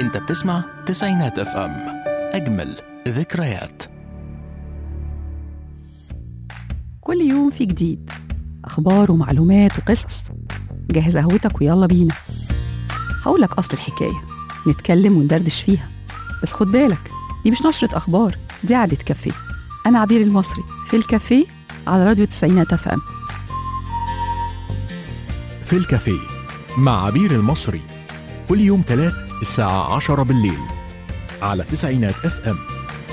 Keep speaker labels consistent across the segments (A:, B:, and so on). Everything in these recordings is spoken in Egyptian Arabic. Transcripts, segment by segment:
A: انت بتسمع تسعينات اف ام اجمل ذكريات
B: كل يوم في جديد أخبار ومعلومات وقصص جهز قهوتك ويلا بينا هقولك أصل الحكاية نتكلم وندردش فيها بس خد بالك دي مش نشرة أخبار دي قعدة كافيه أنا عبير المصري في الكافيه على راديو تسعينات اف ام
A: في الكافيه مع عبير المصري كل يوم تلات الساعة عشرة بالليل على تسعينات اف ام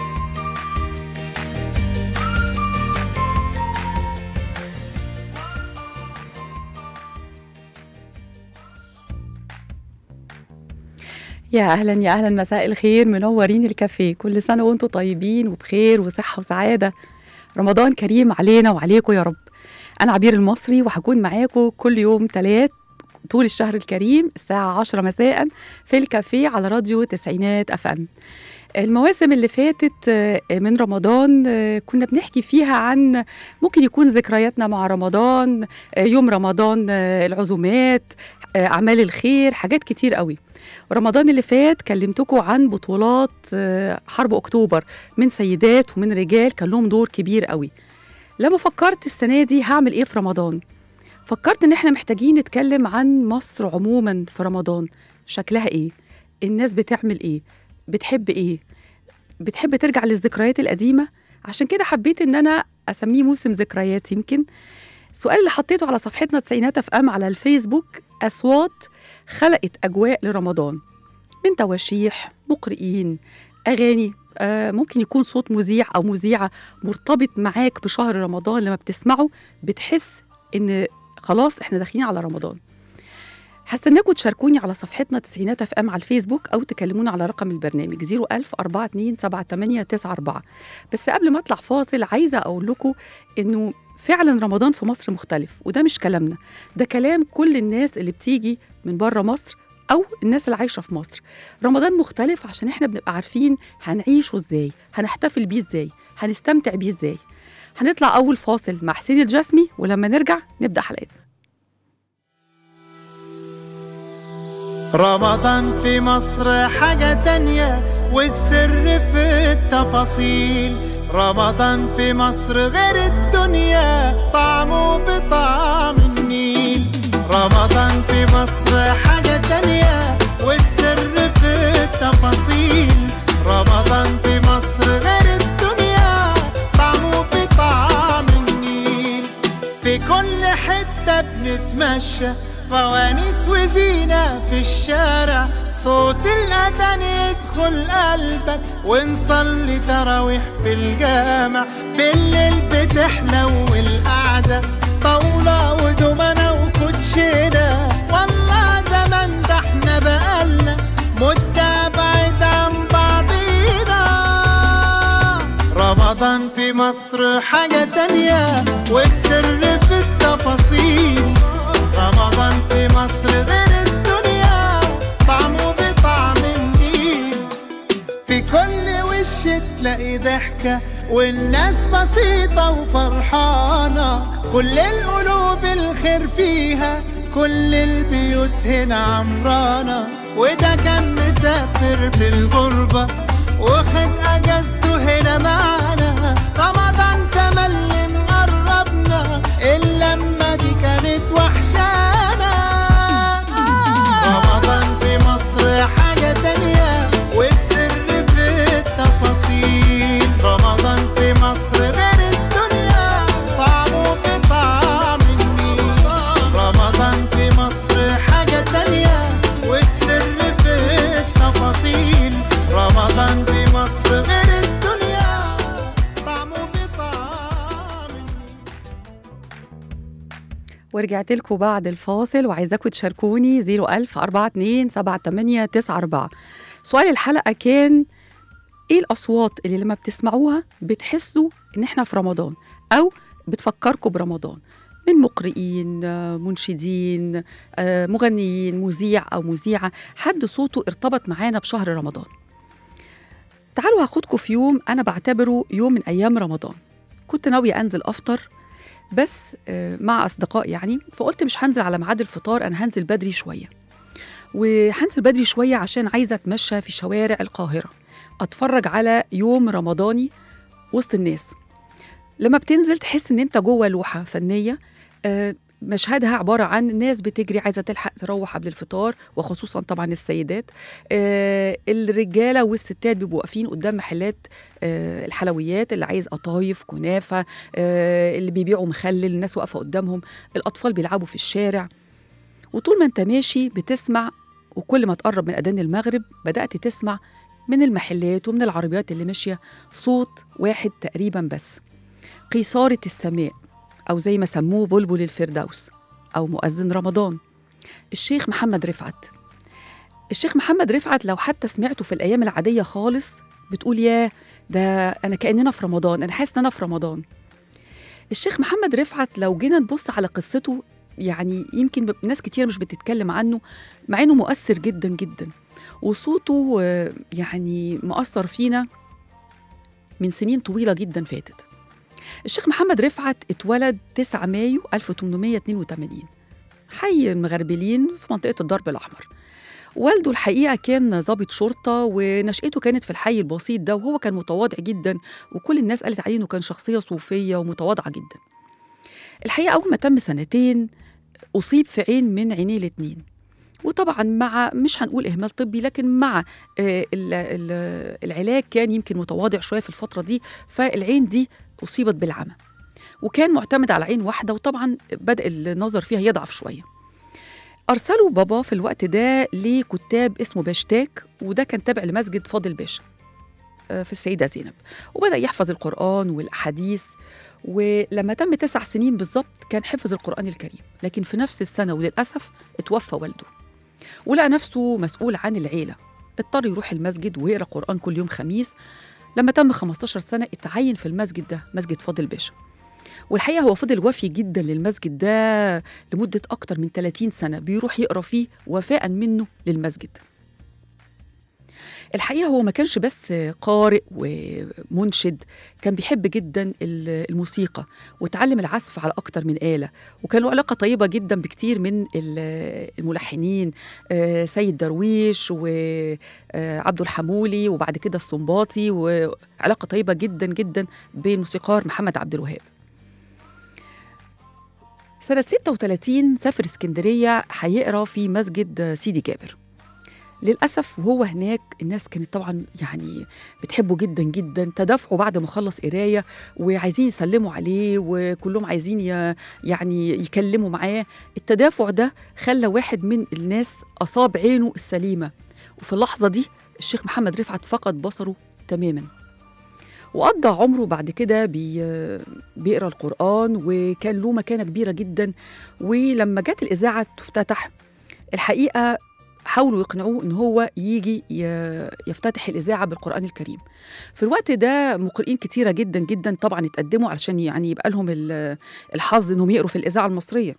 B: يا اهلا يا اهلا مساء الخير منورين الكافيه كل سنه وانتم طيبين وبخير وصحه وسعاده رمضان كريم علينا وعليكم يا رب انا عبير المصري وهكون معاكم كل يوم تلات طول الشهر الكريم الساعة 10 مساء في الكافيه على راديو تسعينات اف ام المواسم اللي فاتت آه، من رمضان آه، كنا بنحكي فيها عن ممكن يكون ذكرياتنا مع رمضان آه، يوم رمضان آه، العزومات آه، أعمال الخير حاجات كتير قوي رمضان اللي فات كلمتكم عن بطولات آه، حرب أكتوبر من سيدات ومن رجال كان لهم دور كبير قوي لما فكرت السنة دي هعمل إيه في رمضان فكرت إن إحنا محتاجين نتكلم عن مصر عموما في رمضان شكلها إيه الناس بتعمل إيه بتحب إيه بتحب ترجع للذكريات القديمة عشان كده حبيت إن أنا أسميه موسم ذكريات يمكن السؤال اللي حطيته على صفحتنا تسعينات اف ام على الفيسبوك أصوات خلقت أجواء لرمضان من تواشيح مقرئين أغاني آه ممكن يكون صوت مذيع أو مذيعة مرتبط معاك بشهر رمضان لما بتسمعه بتحس إن خلاص إحنا داخلين على رمضان هستناكم تشاركوني على صفحتنا تسعينات اف ام على الفيسبوك او تكلمونا على رقم البرنامج 01000 427 بس قبل ما اطلع فاصل عايزه اقول لكم انه فعلا رمضان في مصر مختلف وده مش كلامنا ده كلام كل الناس اللي بتيجي من بره مصر او الناس اللي عايشه في مصر رمضان مختلف عشان احنا بنبقى عارفين هنعيشه ازاي هنحتفل بيه ازاي هنستمتع بيه ازاي هنطلع اول فاصل مع حسين الجسمي ولما نرجع نبدا حلقتنا
C: رمضان في مصر حاجة تانية والسر في التفاصيل رمضان في مصر غير الدنيا طعمه بطعم النيل رمضان في مصر حاجة تانية والسر في التفاصيل رمضان في مصر غير الدنيا طعمه بطعم النيل في كل حتة بنتمشى فوانيس وزينة في الشارع صوت الأذان يدخل قلبك ونصلي تراويح في الجامع بالليل بتحلو القعدة طاولة ودومنة وكوتشينة والله زمان ده احنا بقالنا مدة بعيد عن بعضينا رمضان في مصر حاجة تانية والسر في التفاصيل رمضان في مصر غير الدنيا طعمه بطعم النيل في كل وش تلاقي ضحكة والناس بسيطة وفرحانة كل القلوب الخير فيها كل البيوت هنا عمرانة وده كان مسافر في الغربة واخد اجازته هنا معانا رمضان تملي مقربنا اللمة دي كانت وحشانا رمضان في مصر حاجة تانية والسر في التفاصيل رمضان في مصر غير الدنيا طعمه بطعم النيل رمضان في مصر حاجة تانية والسر في التفاصيل رمضان في مصر غير الدنيا طعمه بطعم النيل
B: ورجعت لكم بعد الفاصل وعايزاكم تشاركوني 01000 42 78 94 سؤال الحلقة كان ايه الأصوات اللي لما بتسمعوها بتحسوا ان احنا في رمضان أو بتفكركم برمضان من مقرئين آه، منشدين آه، مغنيين مذيع أو مذيعة حد صوته ارتبط معانا بشهر رمضان تعالوا هاخدكم في يوم أنا بعتبره يوم من أيام رمضان كنت ناوية أنزل أفطر بس آه، مع أصدقاء يعني فقلت مش هنزل على ميعاد الفطار أنا هنزل بدري شوية وهنزل بدري شوية عشان عايزة أتمشى في شوارع القاهرة أتفرج على يوم رمضاني وسط الناس لما بتنزل تحس إن أنت جوه لوحة فنية آه، مشهدها عبارة عن ناس بتجري عايزة تلحق تروح قبل الفطار وخصوصا طبعا السيدات آه، الرجالة والستات بيبقوا واقفين قدام محلات آه، الحلويات اللي عايز قطايف كنافة آه، اللي بيبيعوا مخلل الناس واقفة قدامهم الأطفال بيلعبوا في الشارع وطول ما انت ماشي بتسمع وكل ما تقرب من أذان المغرب بدأت تسمع من المحلات ومن العربيات اللي ماشية صوت واحد تقريبا بس قيصارة السماء أو زي ما سموه بلبل الفردوس أو مؤذن رمضان الشيخ محمد رفعت الشيخ محمد رفعت لو حتى سمعته في الأيام العادية خالص بتقول ياه ده أنا كأننا في رمضان أنا حاسس إن أنا في رمضان الشيخ محمد رفعت لو جينا نبص على قصته يعني يمكن ب- ناس كتير مش بتتكلم عنه مع إنه مؤثر جدا جدا وصوته آه، يعني مؤثر فينا من سنين طويلة جدا فاتت الشيخ محمد رفعت اتولد 9 مايو 1882 حي المغربلين في منطقة الضرب الأحمر والده الحقيقة كان ضابط شرطة ونشأته كانت في الحي البسيط ده وهو كان متواضع جدا وكل الناس قالت عليه إنه كان شخصية صوفية ومتواضعة جدا الحقيقة أول ما تم سنتين أصيب في عين من عينيه الاتنين وطبعا مع مش هنقول إهمال طبي لكن مع آه، ال- ال- العلاج كان يمكن متواضع شوية في الفترة دي فالعين دي أصيبت بالعمى وكان معتمد على عين واحدة وطبعا بدأ النظر فيها يضعف شوية أرسلوا بابا في الوقت ده لكتاب اسمه باشتاك وده كان تابع لمسجد فاضل باشا آه، في السيدة زينب وبدأ يحفظ القرآن والأحاديث ولما تم تسع سنين بالظبط كان حفظ القرآن الكريم لكن في نفس السنة وللأسف اتوفى والده ولقى نفسه مسؤول عن العيلة اضطر يروح المسجد ويقرأ قرآن كل يوم خميس لما تم 15 سنة اتعين في المسجد ده مسجد فاضل باشا والحقيقة هو فضل وفي جدا للمسجد ده لمدة أكتر من 30 سنة بيروح يقرأ فيه وفاء منه للمسجد الحقيقة هو ما كانش بس قارئ ومنشد كان بيحب جدا ال- الموسيقى وتعلم العزف على أكتر من آلة وكان له علاقة طيبة جدا بكتير من ال- الملحنين آه، سيد درويش وعبد الحمولي وبعد كده السنباطي وعلاقة طيبة جدا جدا بالموسيقار محمد عبد الوهاب سنة 36 سافر اسكندرية هيقرا في مسجد سيدي جابر للأسف وهو هناك الناس كانت طبعا يعني بتحبه جدا جدا تدافعوا بعد ما خلص قراية وعايزين يسلموا عليه وكلهم عايزين ي- يعني يكلموا معاه التدافع ده خلى واحد من الناس أصاب عينه السليمة وفي اللحظة دي الشيخ محمد رفعت فقد بصره تماما وقضى عمره بعد كده بي بيقرا القرآن وكان له مكانة كبيرة جدا ولما جت الإذاعة تفتتح الحقيقة حاولوا يقنعوه ان هو يجي ي- يفتتح الاذاعه بالقران الكريم في الوقت ده مقرئين كتيره جدا جدا طبعا اتقدموا علشان يعني يبقى لهم ال- الحظ انهم يقروا في الاذاعه المصريه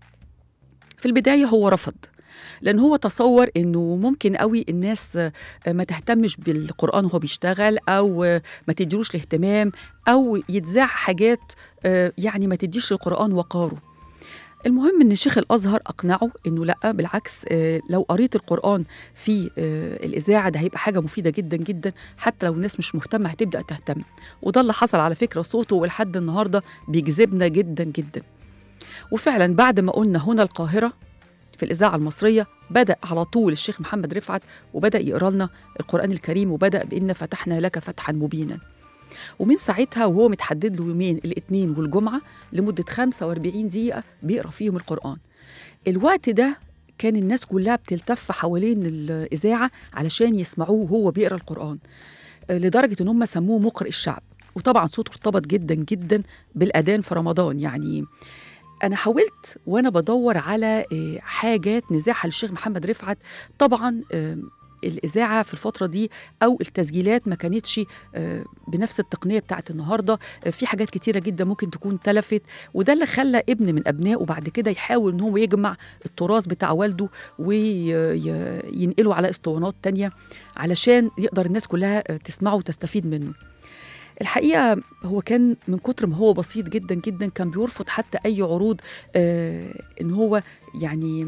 B: في البدايه هو رفض لان هو تصور انه ممكن قوي الناس آه، ما تهتمش بالقران وهو بيشتغل او آه، ما تديلوش الاهتمام او يتذاع حاجات آه، يعني ما تديش للقران وقاره المهم ان شيخ الازهر اقنعه انه لا بالعكس آه، لو قريت القران في آه، الاذاعه ده هيبقى حاجه مفيده جدا جدا حتى لو الناس مش مهتمه هتبدا تهتم وده اللي حصل على فكره صوته ولحد النهارده بيجذبنا جدا جدا وفعلا بعد ما قلنا هنا القاهره في الاذاعه المصريه بدا على طول الشيخ محمد رفعت وبدا يقرا لنا القران الكريم وبدا بان فتحنا لك فتحا مبينا ومن ساعتها وهو متحدد له يومين الاثنين والجمعه لمده 45 دقيقه بيقرا فيهم القران الوقت ده كان الناس كلها بتلتف حوالين الإذاعة علشان يسمعوه وهو بيقرأ القرآن آه، لدرجة إن هم سموه مقرئ الشعب وطبعا صوته ارتبط جدا جدا بالأذان في رمضان يعني أنا حاولت وأنا بدور على آه، حاجات نزاعها للشيخ محمد رفعت طبعا آه، الإذاعة في الفترة دي أو التسجيلات ما كانتش آه، بنفس التقنية بتاعت النهاردة آه، في حاجات كتيرة جدا ممكن تكون تلفت وده اللي خلى ابن من أبنائه بعد كده يحاول إن هو يجمع التراث بتاع والده وينقله على اسطوانات تانية علشان يقدر الناس كلها آه، تسمعه وتستفيد منه الحقيقة هو كان من كتر ما هو بسيط جدا جدا كان بيرفض حتى أي عروض آه إن هو يعني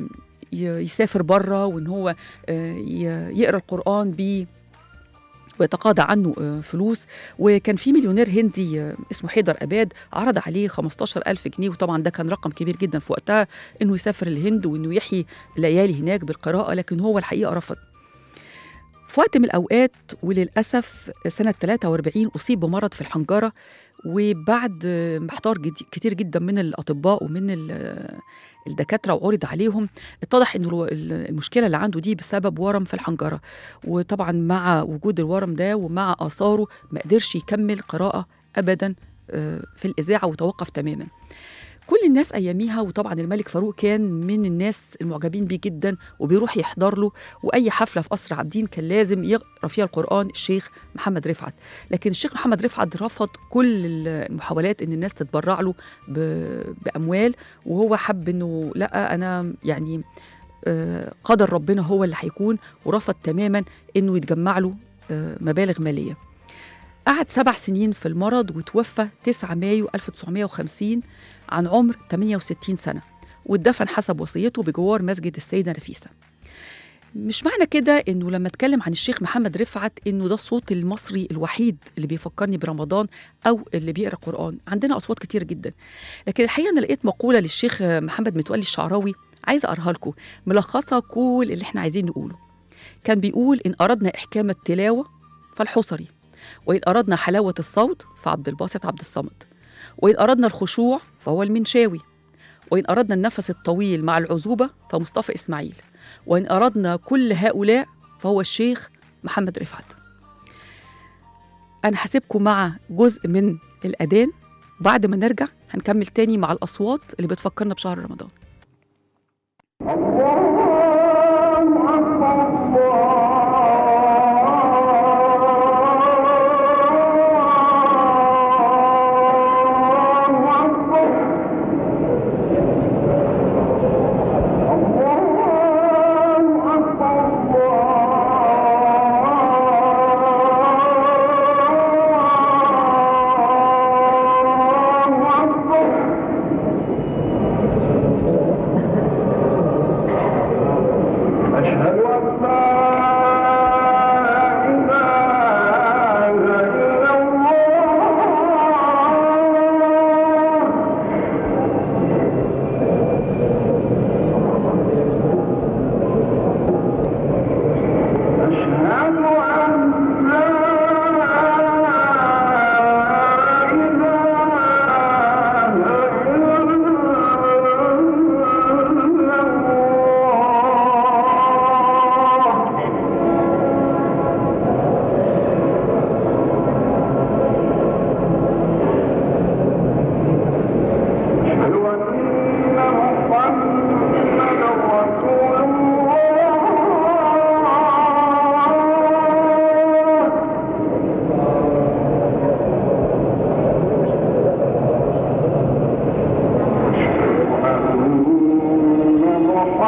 B: يسافر بره وان هو آه، ي- يقرا القران ب ويتقاضى عنه آه، فلوس وكان في مليونير هندي آه، اسمه حيدر أباد عرض عليه 15 ألف جنيه وطبعا ده كان رقم كبير جدا في وقتها إنه يسافر الهند وإنه يحيي الليالي هناك بالقراءة لكن هو الحقيقة رفض في وقت من الأوقات وللأسف سنة 43 أصيب بمرض في الحنجرة وبعد آه، محتار جدي- كتير جدا من الأطباء ومن ال- الدكاترة وعرض عليهم اتضح إنه الو- المشكلة اللي عنده دي بسبب ورم في الحنجرة وطبعا مع وجود الورم ده ومع آثاره ما قدرش يكمل قراءة أبدا آه، في الإذاعة وتوقف تماما كل الناس أياميها وطبعا الملك فاروق كان من الناس المعجبين بيه جدا وبيروح يحضر له وأي حفلة في قصر عابدين كان لازم يقرأ فيها القرآن الشيخ محمد رفعت لكن الشيخ محمد رفعت رفض كل المحاولات إن الناس تتبرع له ب- بأموال وهو حب إنه لا أنا يعني آه، قدر ربنا هو اللي هيكون ورفض تماما انه يتجمع له آه، مبالغ ماليه. قعد سبع سنين في المرض وتوفى 9 مايو 1950 عن عمر 68 سنه واتدفن حسب وصيته بجوار مسجد السيده نفيسه. مش معنى كده انه لما اتكلم عن الشيخ محمد رفعت انه ده الصوت المصري الوحيد اللي بيفكرني برمضان او اللي بيقرا قران، عندنا اصوات كتير جدا. لكن الحقيقه انا لقيت مقوله للشيخ محمد متولي الشعراوي عايزه اقراها لكم ملخصه كل اللي احنا عايزين نقوله. كان بيقول ان اردنا احكام التلاوه فالحصري، وان اردنا حلاوه الصوت فعبد الباسط عبد الصمد، وان اردنا الخشوع فهو المنشاوي، وان اردنا النفس الطويل مع العزوبه فمصطفى اسماعيل، وان اردنا كل هؤلاء فهو الشيخ محمد رفعت. انا هسيبكم مع جزء من الاذان بعد ما نرجع هنكمل تاني مع الاصوات اللي بتفكرنا بشهر رمضان.
D: أشهد أن لا إله إلا الله أشهد أن لا إله إلا الله أشهد أن محمدا رسول الله أن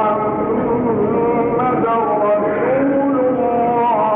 D: محمدا رسول الله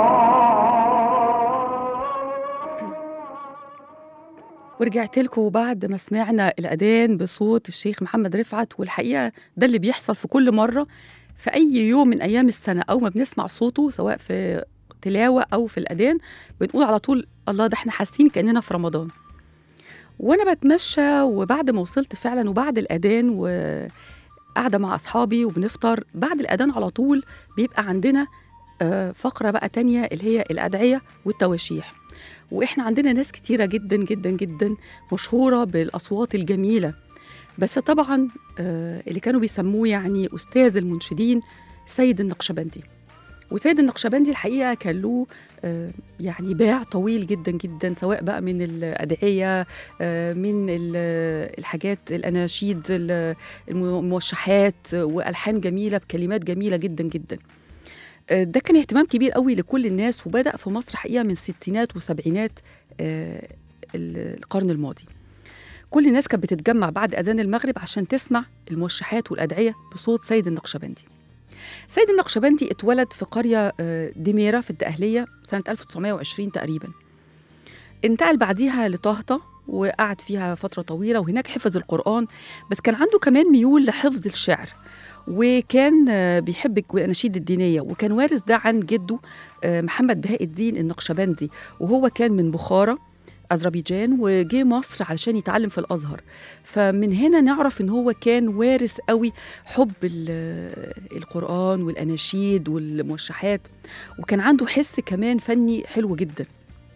B: ورجعت لكم بعد ما سمعنا الأذان بصوت الشيخ محمد رفعت والحقيقة ده اللي بيحصل في كل مرة في أي يوم من أيام السنة أول ما بنسمع صوته سواء في تلاوة أو في الأذان بنقول على طول الله ده احنا حاسين كأننا في رمضان وأنا بتمشى وبعد ما وصلت فعلا وبعد الأذان وقاعدة مع أصحابي وبنفطر بعد الأذان على طول بيبقى عندنا آه، فقرة بقى تانية اللي هي الأدعية والتواشيح واحنا عندنا ناس كتيره جدا جدا جدا مشهوره بالاصوات الجميله بس طبعا آه، اللي كانوا بيسموه يعني استاذ المنشدين سيد النقشبندي وسيد النقشبندي الحقيقه كان له آه، يعني باع طويل جدا جدا سواء بقى من الادعيه آه، من ال- الحاجات الاناشيد ال- الم- الموشحات والحان جميله بكلمات جميله جدا جدا آه، ده كان اهتمام كبير قوي لكل الناس وبدأ في مصر حقيقة من ستينات وسبعينات آه، ال- القرن الماضي كل الناس كانت بتتجمع بعد أذان المغرب عشان تسمع الموشحات والأدعية بصوت سيد النقشبندي سيد النقشبندي اتولد في قرية آه، دميرة في الدقهلية سنة 1920 تقريبا انتقل بعديها لطهطة وقعد فيها فترة طويلة وهناك حفظ القرآن بس كان عنده كمان ميول لحفظ الشعر وكان آه، بيحب الأناشيد الدينية وكان وارث ده عن جده آه، محمد بهاء الدين النقشبندي وهو كان من بخارى أذربيجان وجه مصر علشان يتعلم في الأزهر فمن هنا نعرف إن هو كان وارث قوي حب ال- القرآن والأناشيد والموشحات وكان عنده حس كمان فني حلو جدا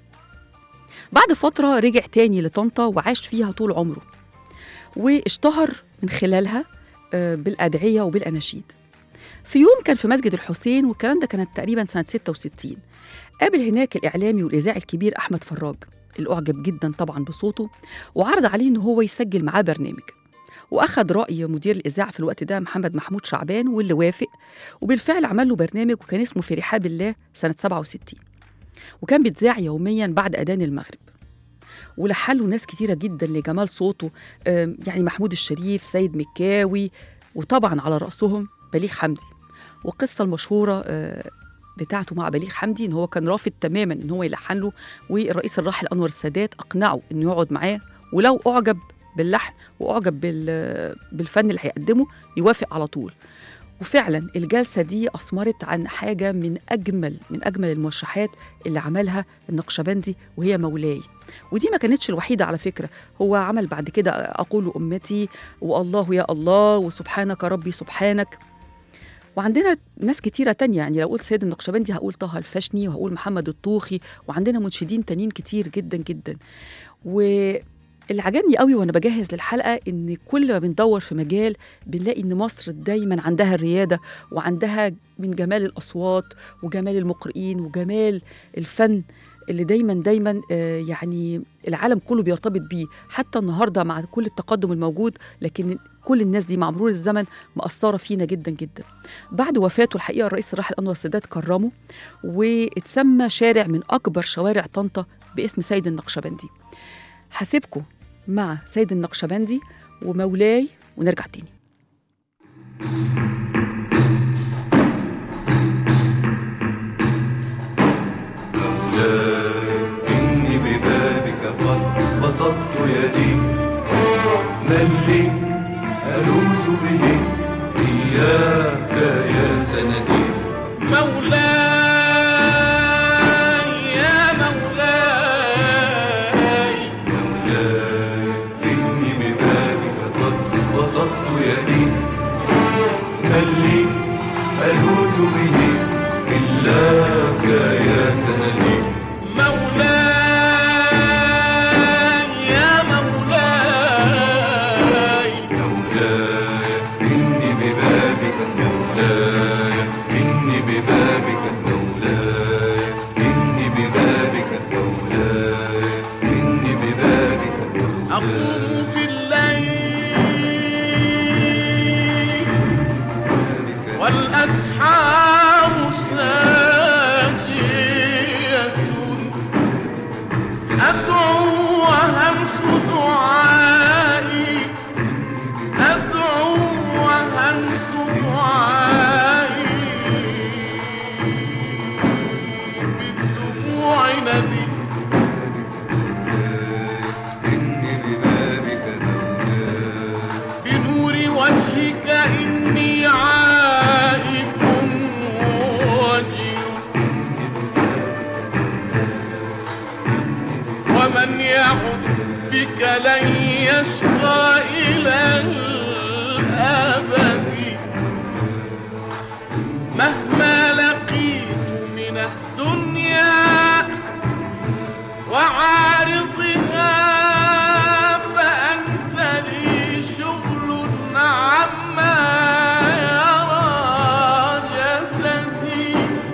B: بعد فترة رجع تاني لطنطا وعاش فيها طول عمره واشتهر من خلالها آه، بالأدعية وبالأناشيد في يوم كان في مسجد الحسين والكلام ده كانت تقريبا سنة 66 قابل هناك الإعلامي والإذاعي الكبير أحمد فراج اللي أعجب جدا طبعا بصوته وعرض عليه إن هو يسجل معاه برنامج وأخذ رأي مدير الإذاعة في الوقت ده محمد محمود شعبان واللي وافق وبالفعل عمل له برنامج وكان اسمه في رحاب الله سنة 67 وكان بيتذاع يوميا بعد أذان المغرب ولحن له ناس كتيرة جدا لجمال صوته آم، يعني محمود الشريف سيد مكاوي وطبعا على رأسهم بليغ حمدي والقصة المشهورة آه، بتاعته مع بليغ حمدي ان هو كان رافض تماما ان هو يلحن له والرئيس الراحل انور السادات اقنعه انه يقعد معاه ولو اعجب باللحن واعجب بال- بالفن اللي هيقدمه يوافق على طول وفعلا الجلسه دي اثمرت عن حاجه من اجمل من اجمل الموشحات اللي عملها النقشبندي وهي مولاي ودي ما كانتش الوحيده على فكره هو عمل بعد كده اقول امتي والله يا الله وسبحانك ربي سبحانك وعندنا ناس كتيرة تانية يعني لو قلت سيد النقشبندي هقول طه الفشني وهقول محمد الطوخي وعندنا منشدين تانيين كتير جدا جدا واللي عجبني قوي وانا بجهز للحلقه ان كل ما بندور في مجال بنلاقي ان مصر دايما عندها الرياده وعندها من جمال الاصوات وجمال المقرئين وجمال الفن اللي دايما دايما آه، يعني العالم كله بيرتبط بيه حتى النهارده مع كل التقدم الموجود لكن كل الناس دي مع مرور الزمن مأثرة فينا جدا جدا بعد وفاته الحقيقة الرئيس الراحل أنور السادات كرمه واتسمى شارع من أكبر شوارع طنطا باسم سيد النقشبندي هسيبكم مع سيد النقشبندي ومولاي ونرجع تاني
E: إني ببابك قد بسطت يدي من لي ألوذ به إياك يا سندي
C: مولاي يا مولاي
E: مولاي إني ببابك قد بسطت يدي من لي ألوذ به إلاك يا سندي
C: مولاي يا مولاي
E: مولاي إني ببابك مولاي إني ببابك مولاي إني ببابك مولاي إني ببابك مولاي
C: أقوم بالليل والأسحار ساجية أدعو وهمس دعائي أدعو وهمس دعائي بالدموع ندي
E: إني ببابك مولاي
C: بنور وجهك إني عائد وجل ومن يعد بك لن يشقى إلى الأبد مهما لقيت من الدنيا وعارضها فأنت لي شغل عما يرى جسدي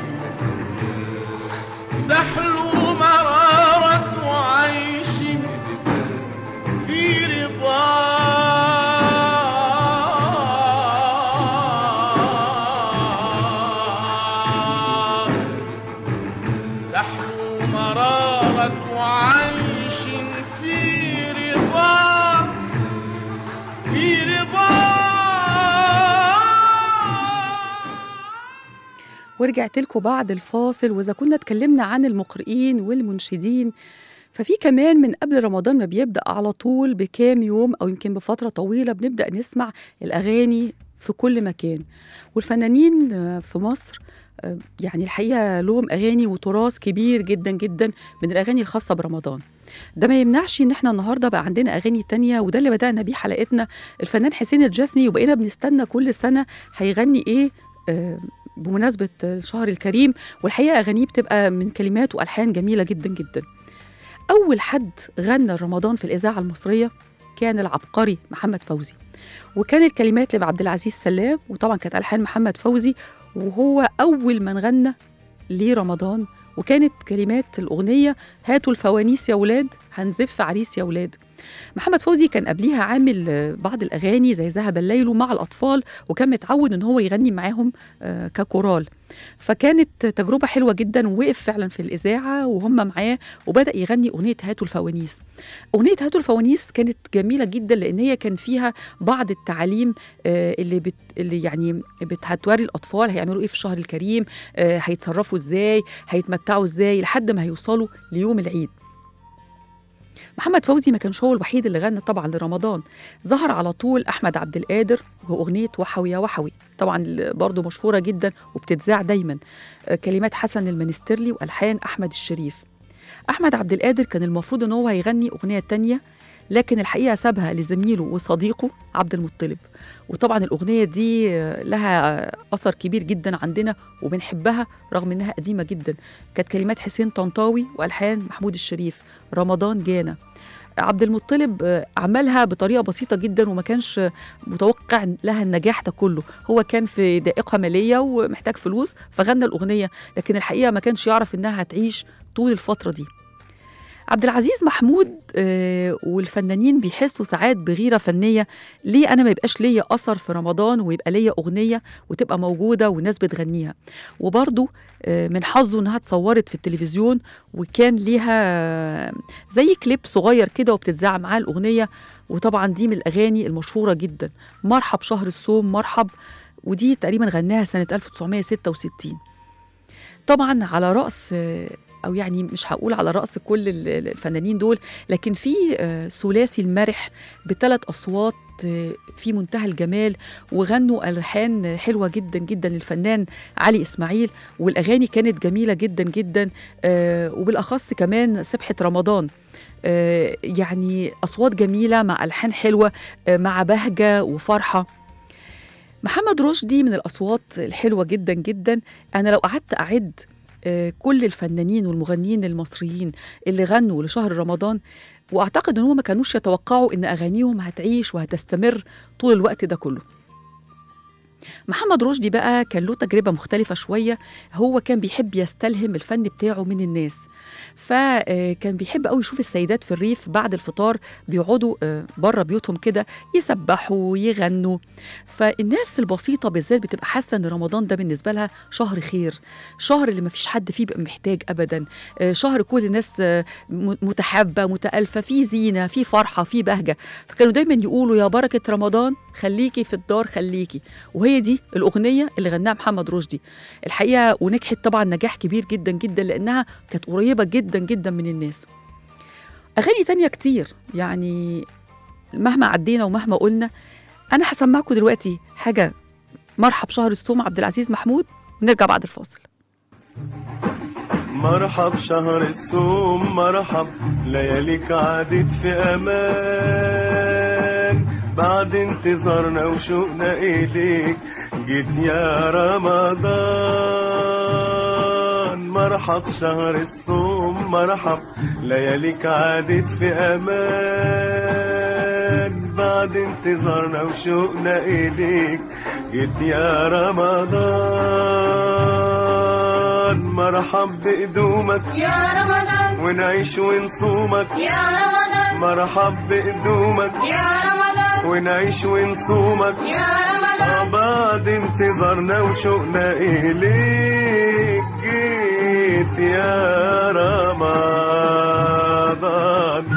C: تحلو مرارة عيش في رضا تحلو مرارة عيش في رضا في رضا
B: ورجعت لكم بعد الفاصل وإذا كنا اتكلمنا عن المقرئين والمنشدين ففي كمان من قبل رمضان ما بيبدأ على طول بكام يوم أو يمكن بفترة طويلة بنبدأ نسمع الأغاني في كل مكان والفنانين آه، في مصر آه، يعني الحقيقة لهم أغاني وتراث كبير جدا جدا من الأغاني الخاصة برمضان ده ما يمنعش ان احنا النهارده بقى عندنا اغاني تانية وده اللي بدانا بيه حلقتنا الفنان حسين الجسمي وبقينا بنستنى كل سنه هيغني ايه آه، بمناسبه الشهر الكريم والحقيقه اغانيه بتبقى من كلمات والحان جميله جدا جدا اول حد غنى رمضان في الاذاعه المصريه كان العبقري محمد فوزي وكانت كلمات لعبد العزيز سلام وطبعا كانت الحان محمد فوزي وهو اول من غنى لرمضان وكانت كلمات الأغنية هاتوا الفوانيس يا ولاد هنزف عريس يا ولاد محمد فوزي كان قبليها عامل آه، بعض الأغاني زي ذهب الليل مع الأطفال وكان متعود إن هو يغني معاهم آه، ككورال فكانت تجربة حلوة جدا ووقف فعلا في الإذاعة وهم معاه وبدأ يغني أغنية هاتوا الفوانيس أغنية هاتوا الفوانيس كانت جميلة جدا لأن هي كان فيها بعض التعاليم آه، اللي بت اللي يعني بت هتوري الأطفال هيعملوا إيه في الشهر الكريم آه، هيتصرفوا إزاي هيتمتعوا إزاي لحد ما هيوصلوا ليوم العيد محمد فوزي ما كانش هو الوحيد اللي غنى طبعا لرمضان ظهر على طول احمد عبد القادر واغنيه وحوي يا وحوي طبعا برضه مشهوره جدا وبتتذاع دايما آه، كلمات حسن المنسترلي والحان احمد الشريف احمد عبد القادر كان المفروض ان هو هيغني اغنيه تانية لكن الحقيقه سابها لزميله وصديقه عبد المطلب وطبعا الاغنيه دي آه، لها آه، اثر كبير جدا عندنا وبنحبها رغم انها قديمه جدا كانت كلمات حسين طنطاوي والحان محمود الشريف رمضان جانا عبد المطلب آه، عملها بطريقه بسيطه جدا وما كانش متوقع لها النجاح ده كله هو كان في دائقه ماليه ومحتاج فلوس فغنى الاغنيه لكن الحقيقه ما كانش يعرف انها هتعيش طول الفتره دي عبد العزيز محمود آه، والفنانين بيحسوا ساعات بغيره فنيه ليه انا ما يبقاش ليا اثر في رمضان ويبقى ليا اغنيه وتبقى موجوده والناس بتغنيها وبرضه آه، من حظه انها اتصورت في التلفزيون وكان ليها زي كليب صغير كده وبتتذاع معاه الاغنيه وطبعا دي من الاغاني المشهوره جدا مرحب شهر الصوم مرحب ودي تقريبا غناها سنه 1966 طبعا على راس آه، او يعني مش هقول على راس كل ال- ال- الفنانين دول لكن في آه، ثلاثي المرح بثلاث اصوات آه، في منتهى الجمال وغنوا الحان حلوه جدا جدا للفنان علي اسماعيل والاغاني كانت جميله جدا جدا آه، وبالاخص كمان سبحه رمضان آه، يعني اصوات جميله مع الحان حلوه آه، مع بهجه وفرحه محمد رشدي من الاصوات الحلوه جدا جدا انا لو قعدت اعد آه، كل الفنانين والمغنيين المصريين اللي غنوا لشهر رمضان واعتقد ان هم ما كانوش يتوقعوا ان اغانيهم هتعيش وهتستمر طول الوقت ده كله محمد رشدي بقى كان له تجربة مختلفة شوية هو كان بيحب يستلهم الفن بتاعه من الناس فكان بيحب قوي يشوف السيدات في الريف بعد الفطار بيقعدوا آه، بره بيوتهم كده يسبحوا يغنوا فالناس البسيطة بالذات بتبقى حاسة ان رمضان ده بالنسبة لها شهر خير شهر اللي ما فيش حد فيه بيبقى محتاج ابدا آه، شهر كل الناس آه، م- متحابة متألفة في زينة في فرحة في بهجة فكانوا دايما يقولوا يا بركة رمضان خليكي في الدار خليكي وهي دي الأغنية اللي غناها محمد رشدي الحقيقة ونجحت طبعا نجاح كبير جدا جدا لأنها كانت قريبة جدا جدا من الناس أغاني تانية كتير يعني مهما عدينا ومهما قلنا أنا هسمعكم دلوقتي حاجة مرحب شهر الصوم عبد العزيز محمود ونرجع بعد الفاصل
F: مرحب شهر الصوم مرحب لياليك عادت في امان بعد انتظارنا وشوقنا ايديك جيت يا رمضان مرحب شهر الصوم مرحب لياليك عادت في امان بعد انتظارنا وشوقنا ايديك جيت يا رمضان مرحب بقدومك
G: يا رمضان
F: ونعيش ونصومك
G: يا رمضان
F: مرحب بقدومك
G: يا رمضان
F: ونعيش ونصومك
G: يا رمضان
F: بعد انتظارنا وشوقنا إليك جيت يا رمضان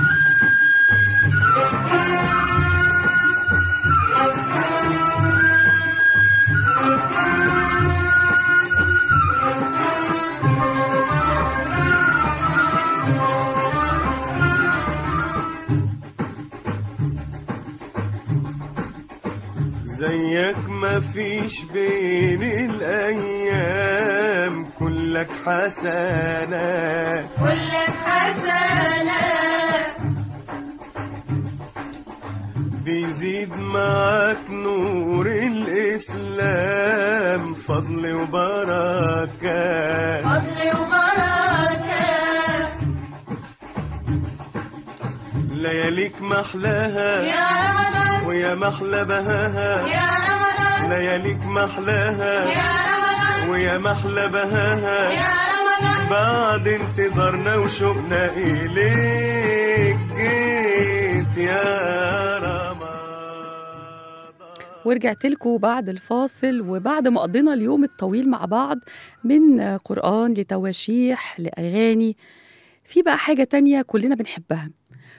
F: زيك مفيش بين الأيام كلك حسنات
G: كلك حسنة
F: بيزيد معاك نور الإسلام فضل وبركات
G: فضل وبركة
F: لياليك محلاها
G: يا رمضان
F: ويا محلى بهاها
G: يا رمضان
F: لياليك محلاها
G: يا رمضان
F: ويا محلى بهاها
G: يا رمضان
F: بعد انتظارنا وشوقنا إليك جيت يا رمضان
B: ورجعت لكم بعد الفاصل وبعد ما قضينا اليوم الطويل مع بعض من قرآن لتواشيح لأغاني في بقى حاجة تانية كلنا بنحبها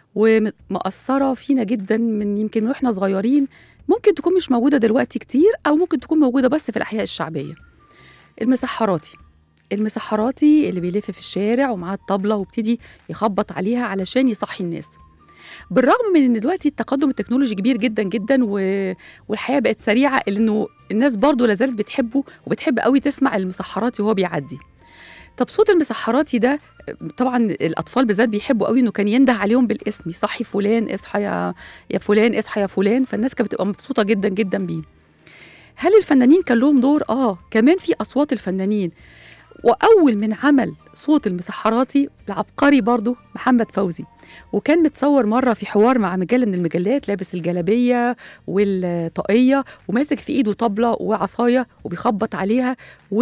B: ومأثرة فينا جدا من يمكن من واحنا صغيرين ممكن تكون مش موجودة دلوقتي كتير أو ممكن تكون موجودة بس في الأحياء الشعبية المسحراتي المسحراتي اللي بيلف في الشارع ومعاه الطبلة وابتدي يخبط عليها علشان يصحي الناس بالرغم من ان دلوقتي التقدم التكنولوجي كبير جدا جدا و... والحياه بقت سريعه إلا انه الناس برضو لازالت بتحبه وبتحب قوي تسمع المسحراتي وهو بيعدي طب صوت المسحراتي ده طبعا الاطفال بالذات بيحبوا قوي انه كان ينده عليهم بالاسم يصحي فلان اصحى يا يا فلان اصحى يا فلان فالناس كانت بتبقى مبسوطه جدا جدا بيه هل الفنانين كان لهم دور اه كمان في اصوات الفنانين واول من عمل صوت المسحراتي العبقري برضو محمد فوزي وكان متصور مره في حوار مع مجله من المجلات لابس الجلابيه والطاقيه وماسك في ايده طبله وعصايه وبيخبط عليها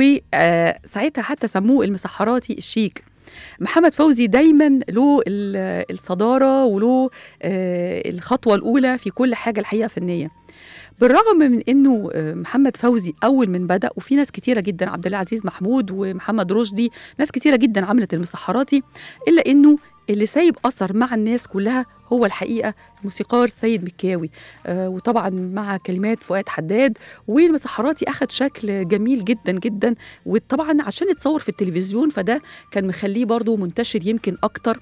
B: وساعتها حتى سموه المسحراتي الشيك محمد فوزي دايما له ال- الصداره وله آه، الخطوه الاولى في كل حاجه الحقيقه فنيه بالرغم من انه آه، محمد فوزي اول من بدا وفي ناس كتيره جدا عبد العزيز محمود ومحمد رشدي ناس كتيره جدا عملت المسحراتي الا انه اللي سايب اثر مع الناس كلها هو الحقيقه الموسيقار سيد مكاوي آه وطبعا مع كلمات فؤاد حداد والمسحراتي اخد شكل جميل جدا جدا وطبعا عشان يتصور في التلفزيون فده كان مخليه برضو منتشر يمكن اكتر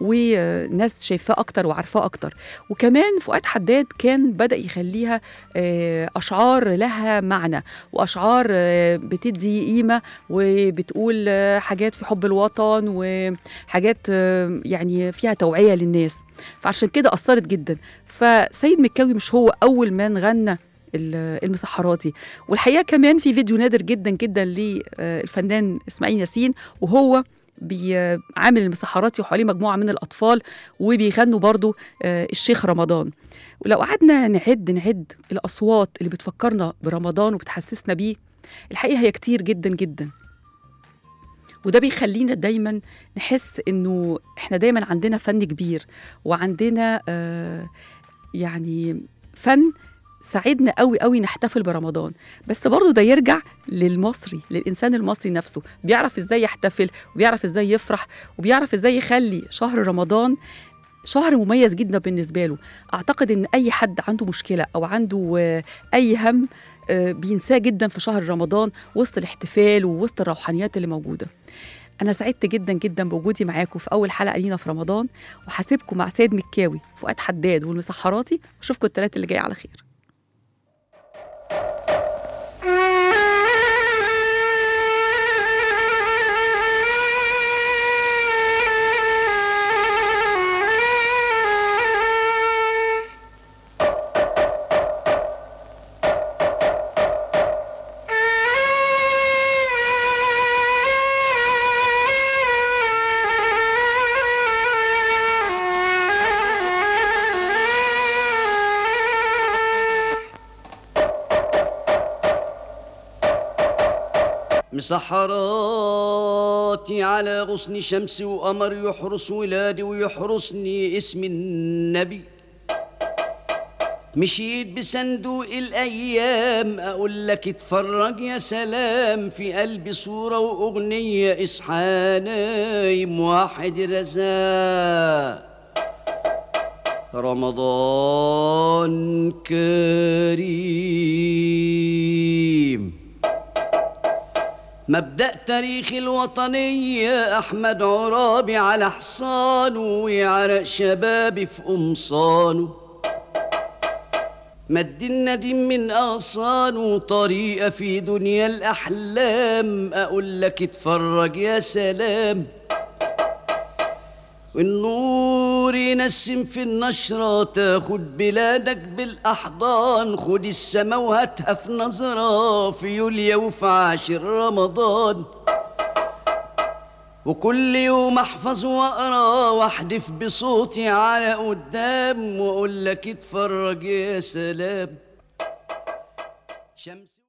B: وناس شايفاه اكتر وعارفاه اكتر وكمان فؤاد حداد كان بدا يخليها آه، اشعار لها معنى واشعار آه، بتدي قيمه وبتقول آه، حاجات في حب الوطن وحاجات آه، يعني فيها توعيه للناس فعشان كده اثرت جدا فسيد مكاوي مش هو اول من غنى ال- المسحراتي والحقيقه كمان في فيديو نادر جدا جدا للفنان اسماعيل ياسين وهو بيعامل المسحراتي وحواليه مجموعه من الاطفال وبيغنوا برضو آه، الشيخ رمضان ولو قعدنا نعد نعد الاصوات اللي بتفكرنا برمضان وبتحسسنا بيه الحقيقه هي كتير جدا جدا وده بيخلينا دايما نحس انه احنا دايما عندنا فن كبير وعندنا آه يعني فن ساعدنا قوي قوي نحتفل برمضان بس برضه ده يرجع للمصري للإنسان المصري نفسه بيعرف إزاي يحتفل وبيعرف إزاي يفرح وبيعرف إزاي يخلي شهر رمضان شهر مميز جدا بالنسبة له أعتقد إن أي حد عنده مشكلة أو عنده آه، أي هم آه، بينساه جدا في شهر رمضان وسط الاحتفال ووسط الروحانيات اللي موجودة أنا سعدت جدا جدا بوجودي معاكم في أول حلقة لينا في رمضان وهسيبكم مع سيد مكاوي فؤاد حداد والمسحراتي وأشوفكم الثلاث اللي جاي على خير
H: مسحراتي على غصن شمس وقمر يحرس ولادي ويحرسني اسم النبي مشيت بصندوق الأيام أقول لك اتفرج يا سلام في قلبي صورة وأغنية اصحى نايم واحد رزاق رمضان كريم مبدأ تاريخ الوطنية أحمد عرابي على حصانه ويعرق شبابي في قمصانه مد النديم من أغصان وطريقة في دنيا الأحلام أقول لك اتفرج يا سلام والنور ينسم في النشرة تاخد بلادك بالأحضان خد السما وهاتها في نظرة في يوليا وفي عاشر رمضان وكل يوم احفظ واقرا واحدف بصوتي على قدام واقول لك اتفرج يا سلام شمس